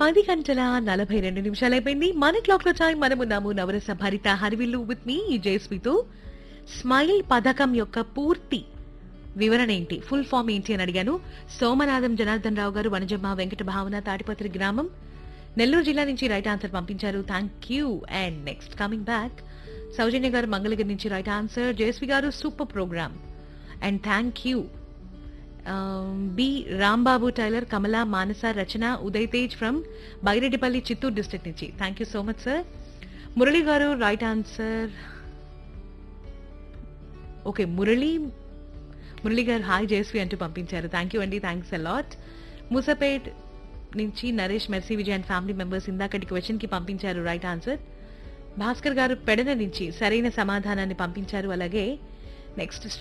పది గంటల నలభై రెండు నిమిషాలు అయిపోయింది మన క్లాక్ లో టైం మనమున్నాము నవరస భరిత హరివిల్లు విత్ మీ జయస్మితో స్మైల్ పథకం యొక్క పూర్తి వివరణ ఏంటి ఫుల్ ఫామ్ ఏంటి అని అడిగాను సోమనాథం జనార్దన్ రావు గారు వనజమ్మ వెంకట భావన తాటిపత్రి గ్రామం నెల్లూరు జిల్లా నుంచి రైట్ ఆన్సర్ పంపించారు thank you and next coming back Sowjanya garu Mangalagiri నుంచి right answer Jayasvi garu super program and thank you B Rambabu tailor Kamala Manasa Rachana Uday Tej from Byreddipalli Chittoor district నుంచి thank you so much sir Murali garu right answer okay Murali Murali garu hi Jayashree అంటూ పంపించారు థ్యాంక్ యూ అండి థ్యాంక్స్ అలాట్ మూసపేట్ నుంచి Naresh Mercy Vijay and family members ఇందాకటి question కి పంపించారు right answer Bhaskar గారు పెడన నుంచి సరైన సమాధానాన్ని పంపించారు అలాగే నెక్స్ట్